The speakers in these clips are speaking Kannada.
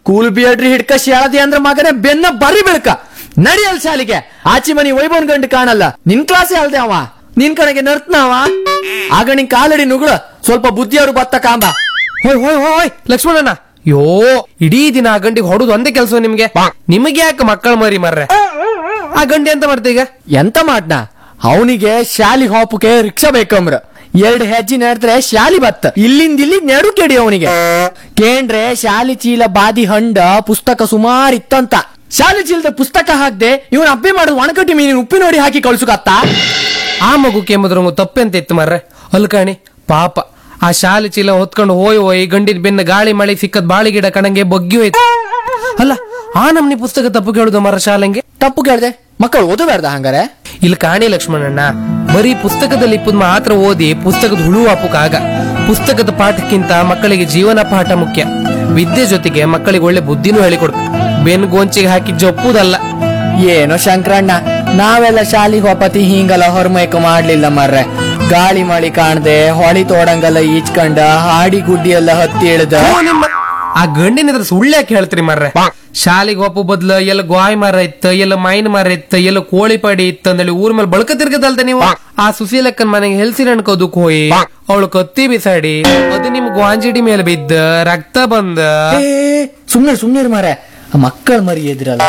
ಸ್ಕೂಲ್ ಬಿಯಡ್ರಿ ಹಿಡ್ಕ ಶಾಳದಿ ಅಂದ್ರ ಮಗನೇ ಬೆನ್ನ ಬರಿ ಬೆಳ್ಕ ನಡಿಯಲ್ ಶಾಲಿಗೆ ಆಚಿ ಮನಿ ವೈಭವನ್ ಗಂಡು ಕಾಣಲ್ಲ ನಿನ್ ಕ್ಲಾಸೇ ಅಲ್ದೆ ಅವ ನಿನ್ ಕಡೆಗೆ ನರ್ತನವ ಆಗ ನಿನ್ ಕಾಲಡಿ ನುಗ್ಳ ಸ್ವಲ್ಪ ಬುದ್ಧಿಯವರು ಬತ್ತ ಕಾಂಬ ಹೋಯ್ ಹೋಯ್ ಹೋಯ್ ಲಕ್ಷ್ಮಣಣ್ಣ ಯೋ ಇಡೀ ದಿನ ಆ ಗಂಡಿಗೆ ಹೊಡುದು ಒಂದೇ ಕೆಲಸ ನಿಮ್ಗೆ ನಿಮಗೆ ಯಾಕೆ ಮಕ್ಕಳ ಮರಿ ಮರ್ರೆ ಆ ಗಂಡಿ ಎಂತ ಮಾಡ್ತೀಗ ಈಗ ಎಂತ ಮಾಡ್ನ ಅವನಿಗೆ ಶಾಲಿ ಹೋಪಕ್ಕೆ ರಿಕ್ಷಾ ಬೇಕಂಬ್ರ ಎರಡ್ ಹೆಜ್ಜೆ ನಡೆದ್ರೆ ಶಾಲಿ ಬತ್ತ ಇಲ್ಲಿಂದ ಇಲ್ಲಿ ನೆಡು ಕೆಡಿ ಅವನಿಗೆ ಕೇಂದ್ರೆ ಶಾಲಿ ಚೀಲ ಬಾದಿ ಹಂಡ ಪುಸ್ತಕ ಸುಮಾರ್ ಇತ್ತಂತ ಶಾಲಿ ಚೀಲದ ಪುಸ್ತಕ ಹಾಕ್ದೆ ಇವನ್ ಅಪ್ಪೆ ಮಾಡೋದು ಒಣಕಟ್ಟಿ ಮೀನಿನ ಉಪ್ಪಿ ನೋಡಿ ಹಾಕಿ ಕಳ್ಸುಕತ್ತ ಆ ಮಗು ಕೆಮ್ಮದ್ರಂಗು ತಪ್ಪೆಂತ ಇತ್ತು ಮರ್ರೆ ಅಲ್ಕಾಣಿ ಪಾಪ ಆ ಶಾಲೆ ಚೀಲ ಹೊತ್ಕೊಂಡು ಹೋಯ್ ಹೋಯ್ ಗಂಡಿನ ಬೆನ್ನ ಗಾಳಿ ಮಳೆ ಸಿಕ್ಕದ್ ಬಾಳಿ ಗಿಡ ಕಣಂಗೆ ಬಗ್ಗಿ ಹೋಯ್ತು ಅಲ್ಲ ಆ ನಮ್ನಿ ಪುಸ್ತಕ ತಪ್ಪು ಕೇಳುದು ಮರ ಶಾಲೆಂಗೆ ತಪ್ಪು ಕೇಳ್ದೆ ಮಕ್ಕಳು ಓದಬೇಡ್ದ ಹಂಗಾರೆ ಇಲ್ಲಿ ಕಾಣಿ ಲಕ್ಷ್ಮಣಣ್ಣ ಬರೀ ಪುಸ್ತಕದಲ್ಲಿ ಇಪ್ಪದ್ ಮಾತ್ರ ಓದಿ ಪುಸ್ತಕದ ಹುಳು ಆಗ ಪುಸ್ತಕದ ಪಾಠಕ್ಕಿಂತ ಮಕ್ಕಳಿಗೆ ಜೀವನ ಪಾಠ ಮುಖ್ಯ ವಿದ್ಯೆ ಜೊತೆಗೆ ಮಕ್ಕಳಿಗೆ ಒಳ್ಳೆ ಬುದ್ಧಿನೂ ಹೇಳಿಕೊಡು ಬೆನ್ ಗೋಂಚಿಗೆ ಹಾಕಿ ಜಪ್ಪುದಲ್ಲ ಏನೋ ಶಂಕರಣ್ಣ ನಾವೆಲ್ಲ ಶಾಲಿಗೆ ಹೋಪತಿ ಹಿಂಗಲ್ಲ ಹೊರಮೈಕ ಮಾಡ್ಲಿಲ್ಲ ಮರ್ರೆ ಗಾಳಿ ಮಳಿ ಕಾಣ್ದೆ ಹೊಳಿ ತೋಡಂಗಲ್ಲ ಈಚ್ಕಂಡ ಹಾಡಿ ಗುಡ್ಡಿ ಎಲ್ಲ ಹತ್ತಿ ಇಳ್ದ ಓ ನಿಮ್ಮ ಆ ಗಂಡಿನ ಹತ್ರ ಸುಳ್ಳು ಯಾಕೆ ಹೇಳ್ತೀರಿ ಮರ್ರೆ ಶಾಲೆಗೆ ಒಪ್ಪು ಬದ್ಲ ಎಲ್ಲ ಗೋಯ್ ಮರ ಇತ್ತ ಎಲ್ಲ ಮೈನ್ ಮರ ಇತ್ತ ಎಲ್ಲ ಕೋಳಿ ಪಡಿ ಇತ್ತ ಅಂದೇಳಿ ಊರ್ ಮೇಲೆ ಬಳಕ ತಿರ್ಗದಲ್ದ ನೀವು ಆ ಸುಶೀಲಕ್ಕನ್ ಮನೆಗೆ ಹೆಲ್ಸಿನ ಅನ್ಕೋದಕ್ ಹೋಯಿ ಅವಳು ಕತ್ತಿ ಬಿಸಾಡಿ ಅದು ನಿಮ್ ಗ್ವಾಂಜಿಡಿ ಮೇಲೆ ಬಿದ್ದ ರಕ್ತ ಬಂದ ಏ ಸುಮ್ನೆ ಸುಮ್ನೆ ಮಾರೆ ಮಕ್ಕಳ ಮರಿ ಎದ್ರಲ್ಲ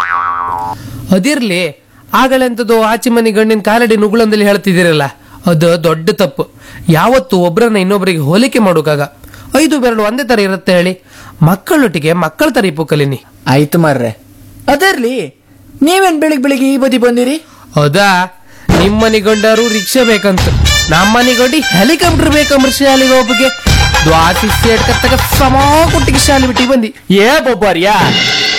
ಅದಿರ್ಲಿ ಆಗಲೆಂತದ್ದು ಆಚೆ ಮನೆ ಗಂಡಿನ ಕಾಲಡಿ ನುಗ್ಳಂದಲ್ಲಿ ಹೇಳ್ತಿದ್ದೀರಲ್ಲ ಅದು ದೊಡ್ಡ ತಪ್ಪು ಯಾವತ್ತು ಒಬ್ರನ್ನ ಇನ್ನೊಬ್ಬರಿಗೆ ಹೋಲಿಕೆ ಮಾಡೋಕಾಗ ಐದು ಬೆರಳು ಒಂದೇ ತರ ಇರುತ್ತೆ ಹೇಳಿ ಮಕ್ಕಳೊಟ್ಟಿಗೆ ಮಕ್ಕಳ ತರ ಇಪ್ಪು ಕಲೀನಿ ಆಯ್ತು ಮರ್ರೆ ಅದರ್ಲಿ ನೀವೇನ್ ಬೆಳಿಗ್ ಬೆಳಿಗ್ಗೆ ಈ ಬದಿ ಬಂದಿರಿ ಹೌದಾ ನಿಮ್ಮನೆ ಗಂಡರು ರಿಕ್ಷಾ ಬೇಕಂತ ನಮ್ಮನೆ ಗಂಡಿ ಹೆಲಿಕಾಪ್ಟರ್ ಬೇಕಂಬ್ರ ಶಾಲೆಗೆ ಒಬ್ಬಗೆ ದ್ವಾಸಿ ಸೇಟ್ ಕತ್ತಗ ಸಮ ಕೊಟ್ಟಿಗೆ ಶಾಲೆ ಬಿಟ್ಟು ಬಂದಿ ಏ ಬೊಬ್ಬಾರಿಯಾ